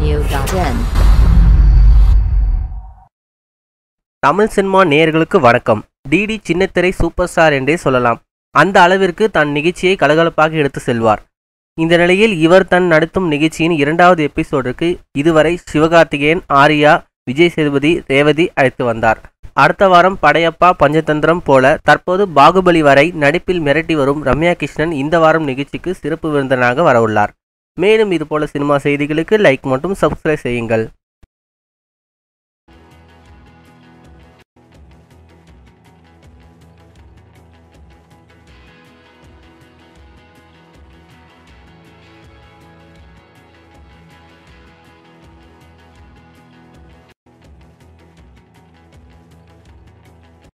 Tamil.in Tamil cinema நேயர்களுக்கு வணக்கம் DD சின்னத்திரை சூப்பர் ஸ்டார் என்றே சொல்லலாம் அந்த அளவிற்கு தன் நிகழ்ச்சியை கலகலப்பாக எடுத்து செல்வார் இந்த நிலையில் இவர் தன் நடத்தும் நிகழ்ச்சியின் இரண்டாவது எபிசோடுக்கு இதுவரை சிவகார்த்திகேயன் ஆர்யா விஜய் சேதுபதி ரேவதி அழைத்து வந்தார் அடுத்த வாரம் படையப்பா பஞ்சதந்திரம் போல தற்போது பாகுபலி வரை நடிப்பில் மிரட்டி வரும் ரம்யா கிருஷ்ணன் இந்த வாரம் நிகழ்ச்சிக்கு சிறப்பு விருந்தினராக வரவுள்ளார் மேலும் இதுபோல சினிமா செய்திகளுக்கு லைக் மற்றும் சப்ஸ்கிரைப் செய்யுங்கள்